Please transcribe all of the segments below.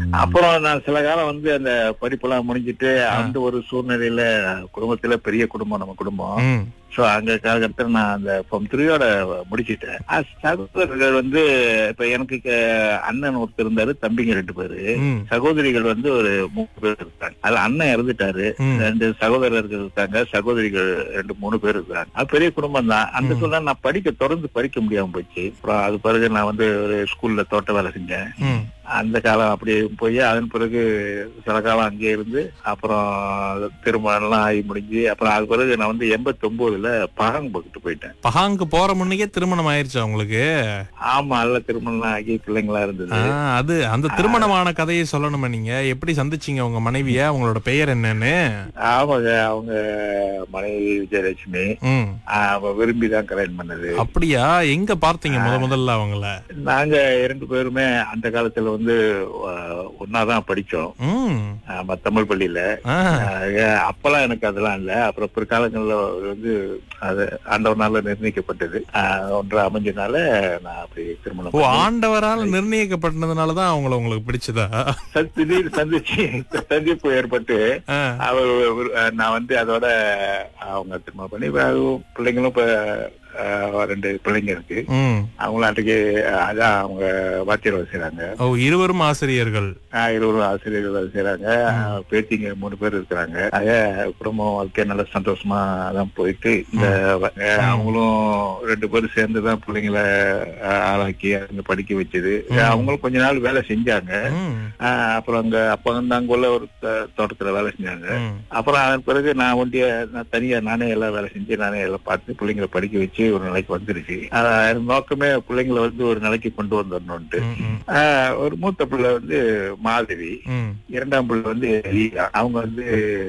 அப்புறம் நான் சில காலம் வந்து அந்த படிப்பெல்லாம் முடிஞ்சிட்டு அந்த ஒரு சூழ்நிலையில குடும்பத்துல பெரிய குடும்பம் நம்ம குடும்பம் ம். சோ அங்க காலகட்டத்தில் நான் அந்த ஃபார்ம் த்ரீயோட முடிச்சிட்டேன் அஹ் சகோதரர்கள் வந்து இப்ப எனக்கு க- அண்ணன் ஒருத்தர் இருந்தாரு தம்பிங்க ரெண்டு பேரு ம். சகோதரிகள் வந்து ஒரு மூணு பேர் இருக்காங்க அதுல அண்ணன் இறந்துட்டாரு ம். ரெண்டு சகோதரர்கள் இருக்காங்க சகோதரிகள் ரெண்டு மூணு பேர் இருக்காங்க அது பெரிய குடும்பம் தான் அந்த ம். சூழ்நிலை நான் படிக்க தொடர்ந்து படிக்க முடியாம போச்சு அப்புறம் அது பிறகு நான் வந்து ஒரு ஸ்கூல்ல தோட்ட வேலை செஞ்சேன் ம். அந்த காலம் அப்படியே போய் அதன் பிறகு சில காலம் அங்கேயே இருந்து அப்புறம் திருமணம் எல்லாம் ஆகி முடிஞ்சு அப்புறம் அது பிறகு நான் வந்து எண்பத்தி ஒன்பதுல பகம் போட்டு போயிட்டேன் பகாங்கு போற முன்னைக்கே திருமணம் ஆயிருச்சா உங்களுக்கு ஆமா நல்ல திருமணம் எல்லாம் ஆகி பிள்ளைங்களா இருந்தது ஆ, அது அந்த திருமணமான கதையை சொல்லணுமா நீங்க எப்படி சந்திச்சீங்க உங்க மனைவிய அவங்களோட பெயர் என்னன்னு ஆமாங்க அவங்க மனைவி விஜயலட்சுமி ம். ஆஹ் அவ விரும்பி தான் கல்யாணம் பண்ணது அப்படியா எங்க பார்த்தீங்க முத முதல்ல அவங்கள நாங்க இரண்டு பேருமே அந்த காலத்துல வந்து ஒன்னாதான் படிச்சோம் ம். ஆமா, தமிழ் பள்ளியில ஆ. ஆஹ் அப்பெல்லாம் எனக்கு அதெல்லாம் இல்ல அப்புறம் பிற்காலங்கள்ல வந்து அது ஆண்டவனால நிர்ணயிக்கப்பட்டது ஆஹ் ஒன்றா அமைஞ்சனால நான் அப்படி திருமணம் ஓ பண்ணி, ஆண்டவரால் நிர்ணயிக்கப்பட்டதுனாலதான் அவங்கள உங்களுக்கு பிடிச்சதா சந்தி- திடீர் சந்திச்சு சந்திப்பு ஏற்பட்டு ஆ. அவர் ஒரு- நான் வந்து அதோட அவங்க திருமணம் பண்ணி இப்ப அது பிள்ளைங்களும் இப்ப ஆஹ், ரெண்டு பிள்ளைங்க இருக்கு ம். அவங்களும் அன்றைக்கு அதான் அவங்க வாத்தியார் வேலை செய்றாங்க ஓ இருவரும் ஆசிரியர்கள் ஆஹ் இருவரும் ஆசிரியர்கள் வேலை செய்றாங்க ஆஹ் பேத்திங்க மூணு பேர் இருக்கிறாங்க ஆக குடும்பம் வாழ்க்கை நல்ல சந்தோஷமா தான் போயிட்டு இந்த வ- ஆஹ் அவங்களும் ரெண்டு பேரும் சேர்ந்து தான் பிள்ளைங்களை ஆஹ் ஆளாக்கி அங்க படிக்க வச்சது அவங்களும் கொஞ்ச நாள் வேலை செஞ்சாங்க ம். ஆஹ் அப்புறம் அங்க அப்ப வந்து அங்க உள்ள ஒரு த- தோட்டத்துல வேலை செஞ்சாங்க ம். அப்புறம் அதன் பிறகு நான் ஒண்டிய நான் தனியா நானே எல்லாம் வேலை செஞ்சு நானே எல்லாம் பார்த்து பிள்ளைங்களை படிக்க வச்சு ஒரு நிலைக்கு வந்துருச்சு ஆஹ் எனக்கு நோக்கமே பிள்ளைங்களை வந்து ஒரு நிலைக்கு கொண்டு வந்துடணும்ட்டு ம். ம். ஆஹ் ஒரு மூத்த பிள்ளை வந்து மாதவி ம். இரண்டாம் பிள்ளை வந்து லீலா அவங்க வந்து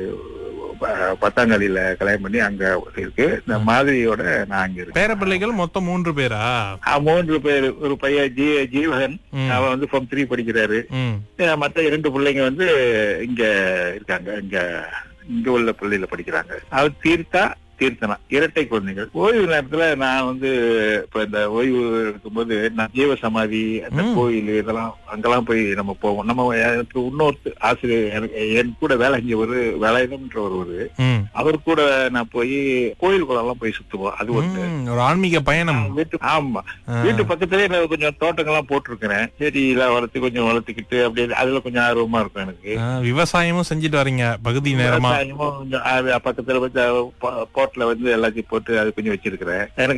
ப- பத்தாம் கல்வியில கல்யாணம் பண்ணி அங்க இருக்கு இந்த மாதிரியோட நான் அங்க இருக்கேன் பேர பிள்ளைகள் மொத்தம் மூன்று பேரா ஆஹ் மூன்று பேர் ஒரு பையன் ஜீ ஜீவகன் ம். அவன் வந்து ஃபார்ம் த்ரீ படிக்கிறாரு ம். அஹ் மத்த இரண்டு பிள்ளைங்க வந்து இங்க இருக்காங்க இங்க இங்க உள்ள பள்ளியில படிக்கிறாங்க அவர் தீர்த்தா தீர்த்தனா இரட்டை குழந்தைகள் ஓய்வு நேரத்துல நான் வந்து இப்ப இந்த ஓய்வு இருக்கும்போது நான் ஜீவ சமாதி அந்த ம். கோயில் இதெல்லாம் அங்கெல்லாம் போய் நம்ம போவோம் நம்ம எனக்கு இன்னொரு ஆசிரியர் எனக்கு- என் கூட வேலை செஞ்ச ஒரு வேலையிடம்ன்ற ஒரு ம். அவர் கூட நான் போய் கோயில் குளம் போய் சுத்துவோம் அது ஒன்று ம். ஒரு ஆன்மீக பயணம் வீட்டு ஆமா ஆ. வீட்டு பக்கத்துலயே நான் கொஞ்சம் தோட்டங்கள்லாம் போட்டிருக்கிறேன் செடி எல்லாம் வளர்த்து கொஞ்சம் வளர்த்துக்கிட்டு அப்படியே அதுல கொஞ்சம் ஆர்வமா இருக்கும் எனக்கு ஆ, விவசாயமும் செஞ்சுட்டு வரீங்க பகுதி நேரமா விவசாயமும் கொஞ்சம் அது பக்கத்துல வந்து ப- போட்ல வந்து எல்லாத்தையும் போட்டு அது கொஞ்சம் வச்சிருக்கிறேன் எனக்கு